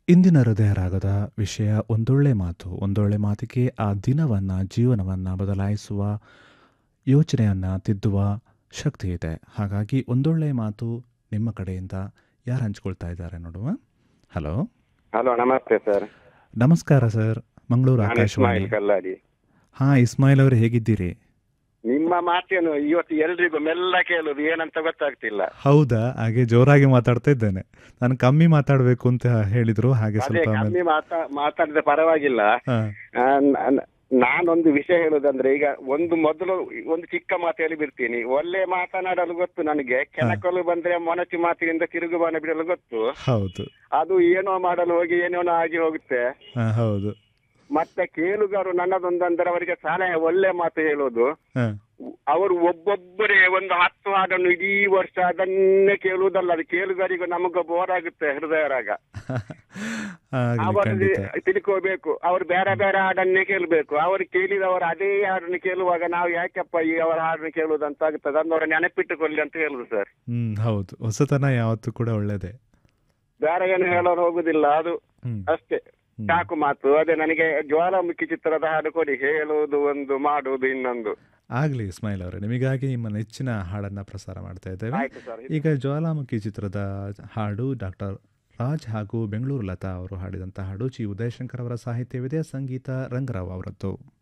ಇಂದಿನ ಹೃದಯ ರಾಗದ ವಿಷಯ ಒಂದೊಳ್ಳೆ ಮಾತು ಒಂದೊಳ್ಳೆ ಮಾತಿಗೆ ಆ ದಿನವನ್ನು ಜೀವನವನ್ನು ಬದಲಾಯಿಸುವ ಯೋಚನೆಯನ್ನು ತಿದ್ದುವ ಶಕ್ತಿ ಇದೆ ಹಾಗಾಗಿ ಒಂದೊಳ್ಳೆ ಮಾತು ನಿಮ್ಮ ಕಡೆಯಿಂದ ಯಾರು ಹಂಚ್ಕೊಳ್ತಾ ಇದ್ದಾರೆ ನೋಡುವ ಹಲೋ ಹಲೋ ನಮಸ್ತೆ ಸರ್ ನಮಸ್ಕಾರ ಸರ್ ಮಂಗಳೂರು ನಾನು ಆಕಾಶವಾಣಿ ಇಸ್ಮಾಯಿಲ್ ಕಲ್ಲಾಡಿ ಹಾಂ ಇಸ್ಮಾಯಿಲ್ ಅವರು ಹೇಗಿದ್ದೀರಿ ನಿಮ್ಮ ಮಾತೇನು ಇವತ್ತು ಎಲ್ರಿಗೂ ಮೆಲ್ಲ ಕೇಳುದು ಏನಂತ ಗೊತ್ತಾಗ್ತಿಲ್ಲ ಹೌದಾ ಹಾಗೆ ಜೋರಾಗಿ ಮಾತಾಡ್ತಾ ಇದ್ದೇನೆ ನಾನು ಕಮ್ಮಿ ಮಾತಾಡಬೇಕು ಅಂತ ಹೇಳಿದ್ರು ಹಾಗೆ ಅದೇ ಸ್ವಲ್ಪ ಆಮೇಲೆ ಕಮ್ಮಿ ಮಾತಾ ಮಾತಾಡಿದ್ರೆ ಪರವಾಗಿಲ್ಲ ಹಾ, ಆ, ನ- ನಾನೊಂದು ವಿಷಯ ಹೇಳುದಂದ್ರೆ ಈಗ ಒಂದು ಮೊದಲು ಒಂದು ಚಿಕ್ಕ ಮಾತು ಹೇಳಿ ಬಿಡ್ತೀನಿ ಒಳ್ಳೆ ಮಾತನಾಡಲು ಗೊತ್ತು ನನಗೆ ಕೆಣಕಲು ಬಂದ್ರೆ ಮೊನಚು ಮಾತಿನಿಂದ ತಿರುಗುಬಾಣ ಬಿಡಲು ಗೊತ್ತು ಹೌದು ಅದು ಏನೋ ಮಾಡಲು ಹೋಗಿ ಏನೇನೋ ಆಗಿ ಹೋಗುತ್ತೆ ಹಾ, ಹೌದು ಮತ್ತೆ ಕೇಳುಗರು ನನ್ನದೊಂದಂದ್ರೆ ಅವರಿಗೆ ಸಲಹೆ ಒಳ್ಳೆ ಮಾತು ಹೇಳೋದು ಹಾ, ಅವರು ಒಬ್ಬೊಬ್ಬರೇ ಒಂದು ಹತ್ತು ಹಾಡನ್ನು ಇಡೀ ವರ್ಷ ಅದನ್ನೇ ಕೇಳುವುದಲ್ಲ ಅದು ಕೇಳುಗರಿಗೂ ನಮಗ ಬೋರ್ ಆಗುತ್ತೆ ಹೃದಯ ರಾಗ ಆಗ್ಲಿ ಅವರು ಖಂಡಿತ ತಿಳ್ಕೋಬೇಕು ಅವ್ರು ಬೇರೆ ಬೇರೆ ಹಾಡನ್ನೇ ಕೇಳಬೇಕು ಅವರು ಕೇಳಿದವರು ಅದೇ ಹಾಡನ್ನು ಕೇಳುವಾಗ ನಾವು ಯಾಕಪ್ಪ ಈ ಅವರ ಹಾಡನ್ನು ಕೇಳುವುದಂತ ಆಗ್ತದೆ ಅದನ್ನ ಅವರು ನೆನಪಿಟ್ಟುಕೊಳ್ಳಿ ಅಂತ ಹೇಳುದು ಸರ್ ಹ್ಮ್ ಹೌದು ಹೊಸತನ ಯಾವತ್ತೂ ಕೂಡ ಒಳ್ಳೇದೇ ಬೇರೆ ಏನು ಹೇಳೋರು ಹೋಗುದಿಲ್ಲ ಅದು ಹ್ಮ್ ಅಷ್ಟೇ ಹ್ಮ್. ಸಾಕು ಮಾತು ಅದೇ ನನಗೆ ಜ್ವಾಲಾಮುಖಿ ಚಿತ್ರದ ಹಾಡು ಕೊಡಿ ಹೇಳುವುದು ಒಂದು ಮಾಡುವುದು ಇನ್ನೊಂದು ಆಗ್ಲಿ ಇಸ್ಮಾಯಿಲ್ ಅವರೇ ನಿಮಗಾಗಿ ನಿಮ್ಮ ನೆಚ್ಚಿನ ಹಾಡನ್ನ ಪ್ರಸಾರ ಮಾಡ್ತಾ ಇದ್ದೇವೆ ಆಯ್ತು ಸರ್ ಈಗ ಜ್ವಾಲಾಮುಖಿ ಚಿತ್ರದ ಹಾಡು ಡಾಕ್ಟರ್ ರಾಜ್ ಹಾಗೂ ಬೆಂಗಳೂರು ಲತಾ ಅವರು ಹಾಡಿದಂಥ ಹಾಡು ಚಿ ಉದಯಶಂಕರ್ ಅವರ ಸಾಹಿತ್ಯವಿದೆ ಸಂಗೀತ ರಂಗರಾವ್ ಅವರದ್ದು